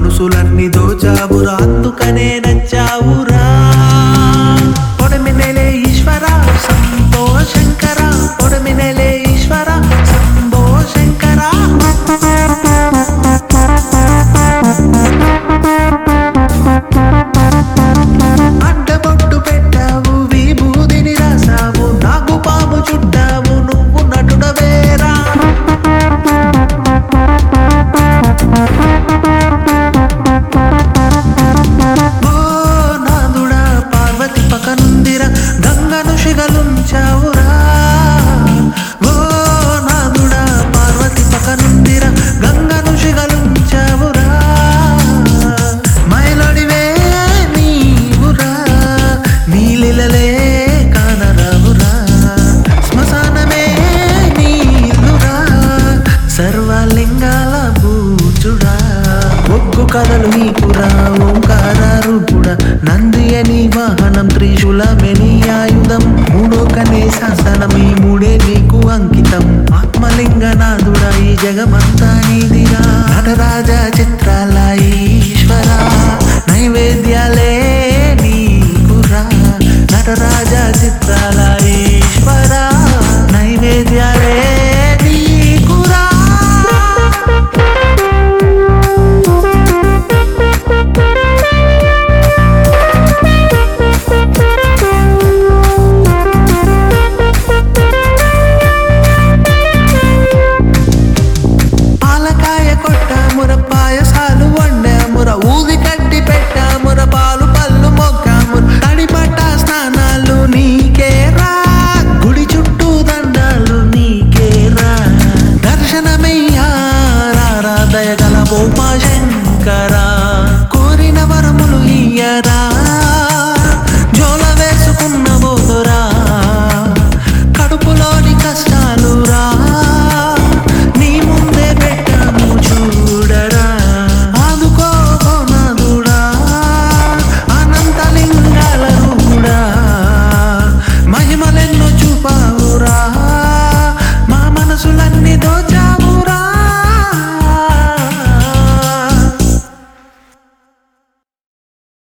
మనసులన్నీ దోచావురా అందుకనే నచ్చావురా పొడమినెలే ఈశ్వర సంభో శంకర పొడమినెలే ఈశ్వర సంభో శంకర అడ్డబొట్టు పెట్టావు విభూదిని రాసావు నాకు పాము చుట్టావు నువ్వు నటుడవేరా ఓ నాదుడా పార్వతి పకనుందిరా గంగను శిగలుంచావురా ఓ నాదుడా పార్వతి పకనుందిరా గంగను శిగలుంచావురా మైలడివే నీవురా నీలిలలే కానరావురా శ్మశానమే నీలురా సర్వలింగాల బూచుడా ఒగ్గు కథలు నీకురా ఓంకార రూపుడా నంది అని వాహనం త్రిశూలమెని ఆయుధం మూడో కనే శాసనం ఈ మూడే నీకు అంకితం ఆత్మలింగనాథుడా ఈ జగమంతా నీదిరా నటరాజ చిత్రాల ఈశ్వర నైవేద్యాలే నీకురా నటరాజ చిత్రాల ఈశ్వర నైవేద్యాలే నీకురా పాలకాయ కొట్టాముర పాయసాలు వండాముర ఊది కట్టి పెట్టాముర పాలు పళ్ళు మొక్కాముర తడిపట్ట స్నానాలు నీకేరా గుడి చుట్టూ దండాలు నీకేరా దర్శనమయ్యారా దయగల భూమా శంకరా